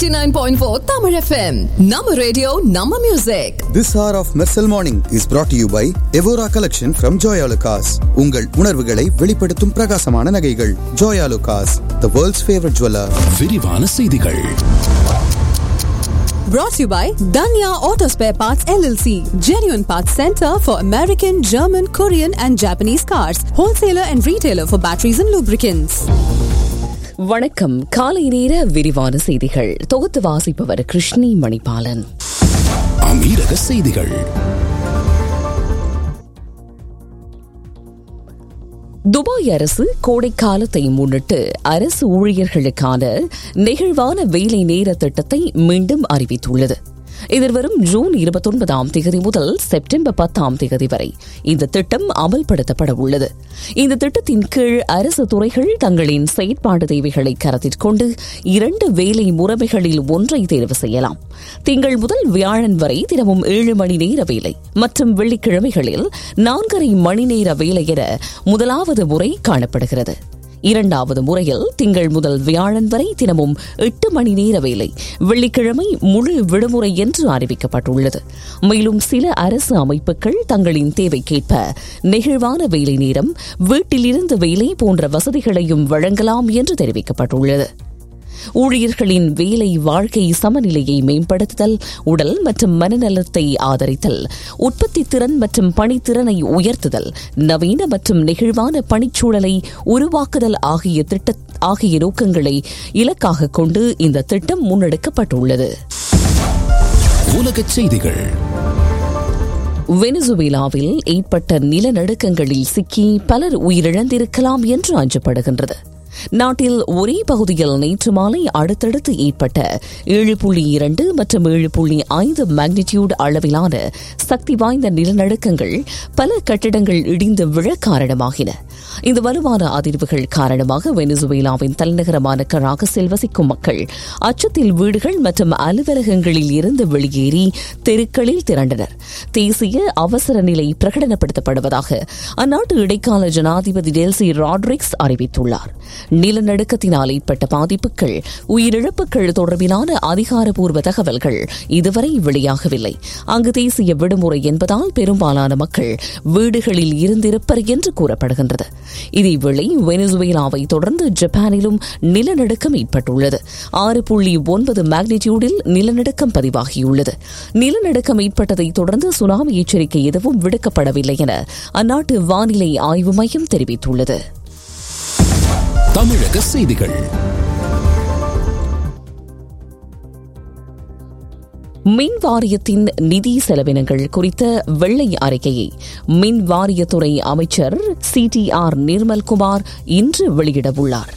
89.4 Tamil FM. Nama radio, Nama music. This hour of Mersal Morning is brought to you by Evora Collection from Joya Lucas. உங்கள் உணர்வுகளை வெளிப்படுத்தும் பிரகாசமான நகைகள் Joya Lucas, the world's favorite jeweler. விரிவான செய்திகள் Brought to you by Danya Auto Spare Parts LLC. Genuine Parts Center for American, German, Korean and Japanese cars. Wholesaler and retailer for batteries and lubricants. வணக்கம் காலை நேர விரிவான செய்திகள் தொகுத்து வாசிப்பவர் கிருஷ்ணி மணிபாலன் அமீரக செய்திகள் துபாய் அரசு கோடைக்காலத்தை முன்னிட்டு அரசு ஊழியர்களுக்கான நெகிழ்வான வேலை நேர திட்டத்தை மீண்டும் அறிவித்துள்ளது எதிர்வரும் ஜூன் இருபத்தொன்பதாம் தேதி முதல் செப்டம்பர் பத்தாம் தேதி வரை இந்த திட்டம் அமல்படுத்தப்பட உள்ளது இந்த திட்டத்தின் கீழ் அரசு துறைகள் தங்களின் செயற்பாடு தேவைகளை கருத்தில் கொண்டு இரண்டு வேலை முறைமைகளில் ஒன்றை தேர்வு செய்யலாம் திங்கள் முதல் வியாழன் வரை தினமும் ஏழு மணி நேர வேலை மற்றும் வெள்ளிக்கிழமைகளில் நான்கரை மணி நேர வேலை என முதலாவது முறை காணப்படுகிறது இரண்டாவது முறையில் திங்கள் முதல் வியாழன் வரை தினமும் எட்டு மணி நேர வேலை வெள்ளிக்கிழமை முழு விடுமுறை என்று அறிவிக்கப்பட்டுள்ளது மேலும் சில அரசு அமைப்புகள் தங்களின் தேவைக்கேற்ப நெகிழ்வான வேலை நேரம் வீட்டிலிருந்து வேலை போன்ற வசதிகளையும் வழங்கலாம் என்று தெரிவிக்கப்பட்டுள்ளது ஊழியர்களின் வேலை வாழ்க்கை சமநிலையை மேம்படுத்துதல் உடல் மற்றும் மனநலத்தை ஆதரித்தல் உற்பத்தி திறன் மற்றும் பணித்திறனை உயர்த்துதல் நவீன மற்றும் நெகிழ்வான பணிச்சூழலை உருவாக்குதல் ஆகிய திட்ட ஆகிய நோக்கங்களை இலக்காக கொண்டு இந்த திட்டம் முன்னெடுக்கப்பட்டுள்ளது உலகச் செய்திகள் வெனிசுவேலாவில் ஏற்பட்ட நிலநடுக்கங்களில் சிக்கி பலர் உயிரிழந்திருக்கலாம் என்று அஞ்சப்படுகின்றது நாட்டில் ஒரே பகுதியில் நேற்று மாலை அடுத்தடுத்து ஏற்பட்ட ஏழு புள்ளி இரண்டு மற்றும் ஏழு புள்ளி ஐந்து மேக்னிடியூட் அளவிலான சக்தி வாய்ந்த நிலநடுக்கங்கள் பல கட்டிடங்கள் இடிந்து விழ காரணமாகின இந்த வலுவான அதிர்வுகள் காரணமாக வெனிசுவேலாவின் தலைநகரமான கராகஸில் வசிக்கும் மக்கள் அச்சத்தில் வீடுகள் மற்றும் அலுவலகங்களில் இருந்து வெளியேறி தெருக்களில் திரண்டனர் தேசிய அவசர நிலை பிரகடனப்படுத்தப்படுவதாக அந்நாட்டு இடைக்கால ஜனாதிபதி டெல்சி ராட்ரிக்ஸ் அறிவித்துள்ளார் நிலநடுக்கத்தினால் ஏற்பட்ட பாதிப்புகள் உயிரிழப்புகள் தொடர்பிலான அதிகாரப்பூர்வ தகவல்கள் இதுவரை வெளியாகவில்லை அங்கு தேசிய விடுமுறை என்பதால் பெரும்பாலான மக்கள் வீடுகளில் இருந்திருப்பர் என்று கூறப்படுகின்றது இதேவேளை வெனிசுவேலாவை தொடர்ந்து ஜப்பானிலும் நிலநடுக்கம் ஏற்பட்டுள்ளது ஆறு புள்ளி ஒன்பது மேக்னிடியூடில் நிலநடுக்கம் பதிவாகியுள்ளது நிலநடுக்கம் ஏற்பட்டதை தொடர்ந்து சுனாமி எச்சரிக்கை எதுவும் விடுக்கப்படவில்லை என அந்நாட்டு வானிலை ஆய்வு மையம் தெரிவித்துள்ளது தமிழக செய்திகள் மின் வாரியத்தின் நிதி செலவினங்கள் குறித்த வெள்ளை அறிக்கையை மின் வாரியத்துறை அமைச்சர் சி டி ஆர் நிர்மல்குமார் இன்று வெளியிடவுள்ளார்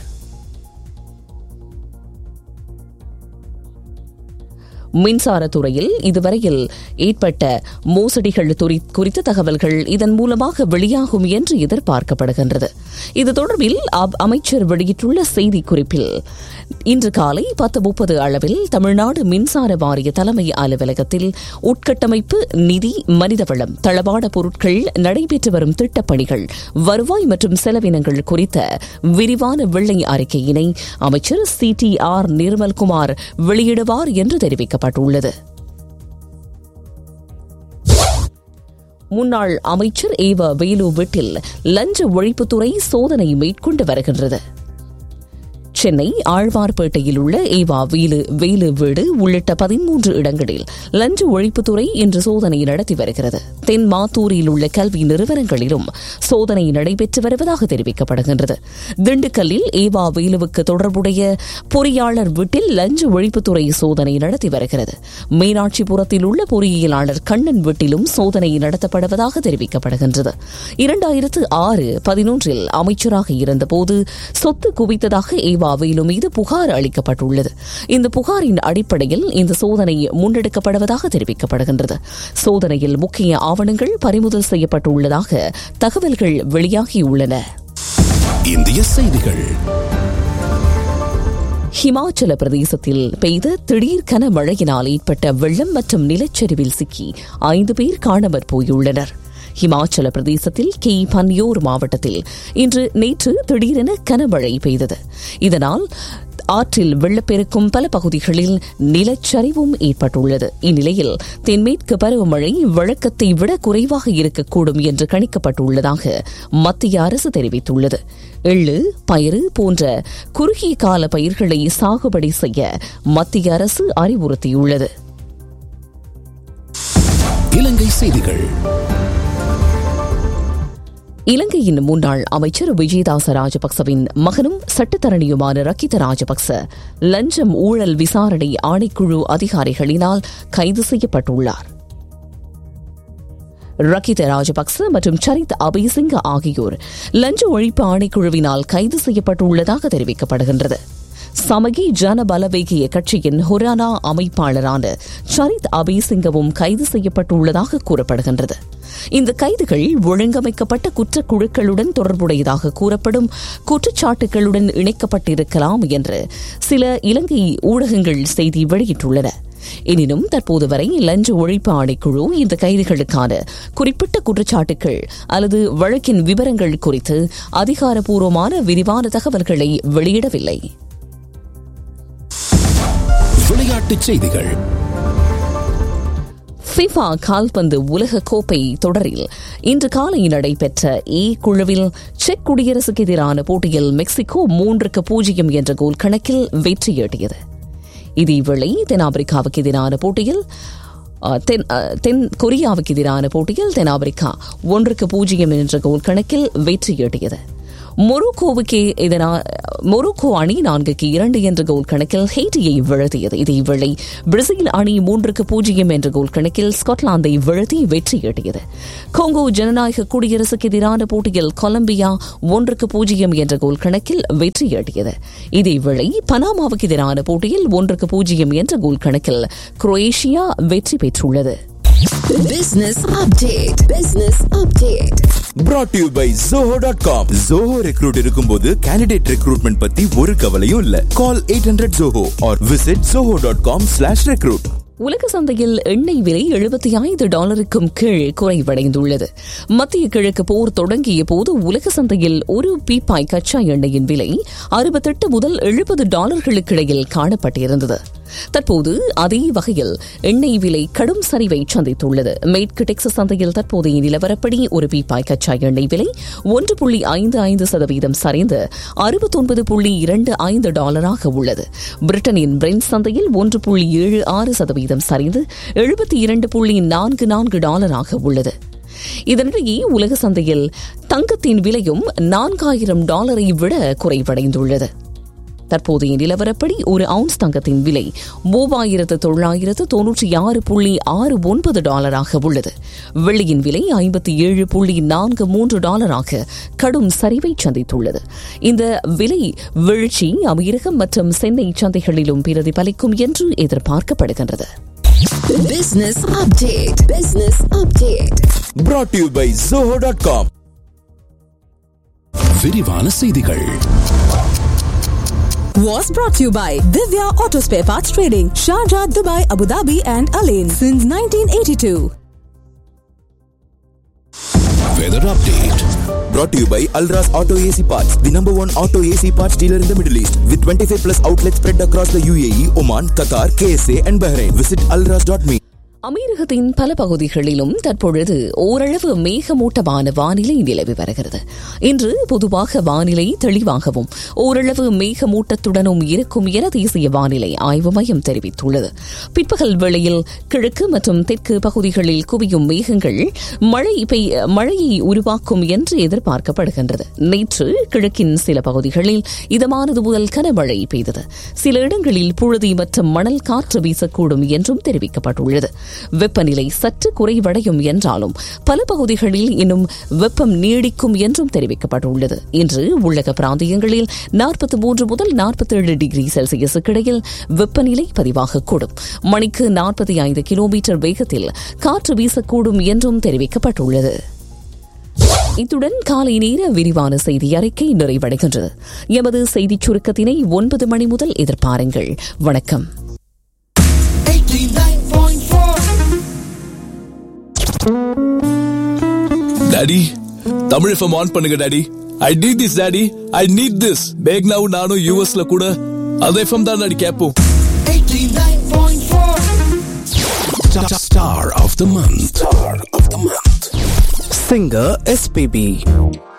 மின்சாரத்துறையில் இதுவரையில் ஏற்பட்ட மோசடிகள் குறித்த தகவல்கள் இதன் மூலமாக வெளியாகும் என்று எதிர்பார்க்கப்படுகின்றது இது தொடர்பில் அமைச்சர் வெளியிட்டுள்ள செய்திக்குறிப்பில் இன்று காலை பத்து முப்பது அளவில் தமிழ்நாடு மின்சார வாரிய தலைமை அலுவலகத்தில் உட்கட்டமைப்பு நிதி மனிதவளம் தளவாட பொருட்கள் நடைபெற்று வரும் திட்டப்பணிகள் வருவாய் மற்றும் செலவினங்கள் குறித்த விரிவான வெள்ளை அறிக்கையினை அமைச்சர் சி டி ஆர் நிர்மல்குமார் வெளியிடுவார் என்று தெரிவிக்கப்பட்டுள்ளது முன்னாள் அமைச்சர் ஏவ வேலு வீட்டில் லஞ்ச ஒழிப்புத்துறை சோதனை மேற்கொண்டு வருகின்றது சென்னை ஆழ்வார்பேட்டையில் உள்ள ஏவா வேலு வேலு வீடு உள்ளிட்ட பதிமூன்று இடங்களில் லஞ்ச ஒழிப்புத்துறை இன்று சோதனை நடத்தி வருகிறது தென் மாத்தூரில் உள்ள கல்வி நிறுவனங்களிலும் சோதனை நடைபெற்று வருவதாக தெரிவிக்கப்படுகின்றது திண்டுக்கல்லில் ஏவா வேலுவுக்கு தொடர்புடைய பொறியாளர் வீட்டில் லஞ்ச ஒழிப்புத்துறை சோதனை நடத்தி வருகிறது மீனாட்சிபுரத்தில் உள்ள பொறியியலாளர் கண்ணன் வீட்டிலும் சோதனை நடத்தப்படுவதாக தெரிவிக்கப்படுகின்றது இரண்டாயிரத்து ஆறு பதினொன்றில் அமைச்சராக இருந்தபோது சொத்து குவித்ததாக ஏவா வேலு மீது புகார் அளிக்கப்பட்டுள்ளது இந்த புகாரின் அடிப்படையில் இந்த சோதனை முன்னெடுக்கப்படுவதாக தெரிவிக்கப்படுகின்றது சோதனையில் முக்கிய ஆவணங்கள் பறிமுதல் செய்யப்பட்டுள்ளதாக தகவல்கள் வெளியாகியுள்ளன இந்திய செய்திகள் ஹிமாச்சல பிரதேசத்தில் பெய்த திடீர் கனமழையினால் ஏற்பட்ட வெள்ளம் மற்றும் நிலச்சரிவில் சிக்கி ஐந்து பேர் காணாமற் போயுள்ளனர் ஹிமாச்சல பிரதேசத்தில் கே பன்யோர் மாவட்டத்தில் இன்று நேற்று திடீரென கனமழை பெய்தது இதனால் ஆற்றில் வெள்ளப்பெருக்கும் பல பகுதிகளில் நிலச்சரிவும் ஏற்பட்டுள்ளது இந்நிலையில் தென்மேற்கு பருவமழை வழக்கத்தை விட குறைவாக இருக்கக்கூடும் என்று கணிக்கப்பட்டுள்ளதாக மத்திய அரசு தெரிவித்துள்ளது எள்ளு பயிறு போன்ற குறுகிய கால பயிர்களை சாகுபடி செய்ய மத்திய அரசு அறிவுறுத்தியுள்ளது இலங்கை செய்திகள் இலங்கையின் முன்னாள் அமைச்சர் விஜயதாச ராஜபக்சவின் மகனும் சட்டத்தரணியுமான ரக்கித ராஜபக்ச லஞ்சம் ஊழல் விசாரணை ஆணைக்குழு அதிகாரிகளினால் கைது செய்யப்பட்டுள்ளார் ரக்கித ராஜபக்ச மற்றும் சரித் அபயசிங்க ஆகியோர் லஞ்ச ஒழிப்பு ஆணைக்குழுவினால் கைது செய்யப்பட்டுள்ளதாக தெரிவிக்கப்படுகின்றது சமகி ஜன பலவேகிய கட்சியின் ஹொரானா அமைப்பாளரான சரித் அபயசிங்கவும் கைது செய்யப்பட்டுள்ளதாக கூறப்படுகின்றது இந்த கைதுகள் ஒழுங்கமைக்கப்பட்ட குற்றக்குழுக்களுடன் தொடர்புடையதாக கூறப்படும் குற்றச்சாட்டுகளுடன் இணைக்கப்பட்டிருக்கலாம் என்று சில இலங்கை ஊடகங்கள் செய்தி வெளியிட்டுள்ளன எனினும் தற்போது வரை லஞ்ச ஒழிப்பு ஆணைக்குழு இந்த கைதுகளுக்கான குறிப்பிட்ட குற்றச்சாட்டுகள் அல்லது வழக்கின் விவரங்கள் குறித்து அதிகாரப்பூர்வமான விரிவான தகவல்களை வெளியிடவில்லை விளையாட்டுச் செய்திகள் ஃபிஃபா கால்பந்து உலக கோப்பை தொடரில் இன்று காலை நடைபெற்ற ஏ குழுவில் செக் குடியரசுக்கு எதிரான போட்டியில் மெக்சிகோ மூன்றுக்கு பூஜ்ஜியம் என்ற கோல் கணக்கில் வெற்றியீட்டியது இதேவேளை தென்னாப்பிரிக்காவுக்கு எதிரான போட்டியில் அஹ், தென் அஹ், தென் கொரியாவுக்கு எதிரான போட்டியில் தென்னாப்பிரிக்கா ஒன்றுக்கு பூஜ்ஜியம் என்ற கோல் கணக்கில் வெற்றியீட்டியது மொரோக்கோவுக்கு எதிரான மொரோக்கோ அணி நான்குக்கு இரண்டு என்ற கோல் கணக்கில் ஹெய்டியை வீழ்த்தியது இதேவேளை பிரேசில் அணி மூன்றுக்கு பூஜ்ஜியம் என்ற கோல் கணக்கில் ஸ்காட்லாந்தை வீழ்த்தி வெற்றியீட்டியது கொங்கோ ஜனநாயக குடியரசுக்கு எதிரான போட்டியில் கொலம்பியா ஒன்றுக்கு பூஜ்ஜியம் என்ற கோல் கணக்கில் வெற்றியீட்டியது இதேவேளை பனாமாவுக்கு எதிரான போட்டியில் ஒன்றுக்கு பூஜ்ஜியம் என்ற கோல் கணக்கில் குரோஏஷியா வெற்றி பெற்றுள்ளது Business update. Business update. brought to you by zoho.com zoho recruit இருக்கும்போது candidate recruitment பத்தி ஒரு கவலையும் இல்ல call 800 zoho or visit zoho.com slash recruit உலக சந்தையில் எண்ணெய் விலை எழுபத்தி ஐந்து டாலருக்கும் கீழ் குறைவடைந்துள்ளது மத்திய கிழக்கு போர் தொடங்கிய போது உலக சந்தையில் ஒரு பீப்பாய் கச்சா எண்ணெயின் விலை அறுபத்தெட்டு முதல் எழுபது டாலர்களுக்கு இடையில் காணப்பட்டிருந்தது தற்போது அதே வகையில் எண்ணெய் விலை கடும் சரிவை சந்தித்துள்ளது மேற்கு டெக்சஸ் சந்தையில் தற்போதைய நிலவரப்படி ஒரு பீப்பாய் கச்சா எண்ணெய் விலை ஒன்று புள்ளி ஐந்து ஐந்து சதவீதம் சரிந்து அறுபத்தொன்பது புள்ளி இரண்டு ஐந்து டாலராக உள்ளது பிரிட்டனின் பிரெண்ட் சந்தையில் ஒன்று புள்ளி ஏழு ஆறு சதவீதம் சரிந்து எழுபத்தி இரண்டு புள்ளி நான்கு நான்கு டாலராக உள்ளது இதனிடையே உலக சந்தையில் தங்கத்தின் விலையும் நான்காயிரம் டாலரை விட குறைவடைந்துள்ளது தற்போதைய நிலவரப்படி ஒரு அவுன்ஸ் தங்கத்தின் விலை மூவாயிரத்து தொள்ளாயிரத்து தொன்னூற்றி ஆறு புள்ளி ஆறு ஒன்பது டாலராக உள்ளது வெள்ளியின் விலை ஐம்பத்தி ஏழு புள்ளி நான்கு மூன்று டாலராக கடும் சரிவை சந்தித்துள்ளது இந்த விலை வீழ்ச்சி அமீரகம் மற்றும் சென்னை சந்தைகளிலும் பிரதிபலிக்கும் என்று எதிர்பார்க்கப்படுகின்றது Business update. Business update. brought to you by zoho.com விரிவான செய்திகள் Was brought to you by Divya Auto Spare Parts Trading, Sharjah, Dubai, Abu Dhabi, and Alain since 1982. Weather update brought to you by Alras Auto AC Parts the number one auto AC parts dealer in the Middle East with 25 plus outlets spread across the UAE Oman Qatar KSA and Bahrain visit alras.me அமீரகத்தின் பல பகுதிகளிலும் தற்பொழுது ஓரளவு மேகமூட்டமான வானிலை நிலவி வருகிறது இன்று பொதுவாக வானிலை தெளிவாகவும் ஓரளவு மேகமூட்டத்துடனும் இருக்கும் என தேசிய வானிலை ஆய்வு மையம் தெரிவித்துள்ளது பிற்பகல் வேளையில் கிழக்கு மற்றும் தெற்கு பகுதிகளில் குவியும் மேகங்கள் மழை பெய்- மழையை உருவாக்கும் என்று எதிர்பார்க்கப்படுகின்றது நேற்று கிழக்கின் சில பகுதிகளில் இதமானது முதல் கனமழை பெய்தது சில இடங்களில் புழுதி மற்றும் மணல் காற்று வீசக்கூடும் என்றும் தெரிவிக்கப்பட்டுள்ளது வெப்பநிலை சற்று குறைவடையும் என்றாலும் பல பகுதிகளில் இன்னும் வெப்பம் நீடிக்கும் என்றும் தெரிவிக்கப்பட்டுள்ளது இன்று உள்ளக பிராந்தியங்களில் நாற்பத்தி மூன்று முதல் நாற்பத்தேழு டிகிரி செல்சியஸுக்கு இடையில் வெப்பநிலை பதிவாகக்கூடும் மணிக்கு நாற்பத்தி ஐந்து கிலோமீட்டர் வேகத்தில் காற்று வீசக்கூடும் என்றும் தெரிவிக்கப்பட்டுள்ளது இத்துடன் காலை நேர விரிவான செய்தி அறிக்கை நிறைவடைகின்றது எமது செய்திச் சுருக்கத்தினை ஒன்பது மணி முதல் எதிர்பாருங்கள் வணக்கம் டாடி தமிழ் எஃப்எம் ஆன் பண்ணுங்க daddy I need this daddy I need this பேக்னாவும் நானும் யூஎஸ்ல கூட அது எஃப்எம் தான் டாடி கேட்போம் Star of the month. Star of the month. Singer SPB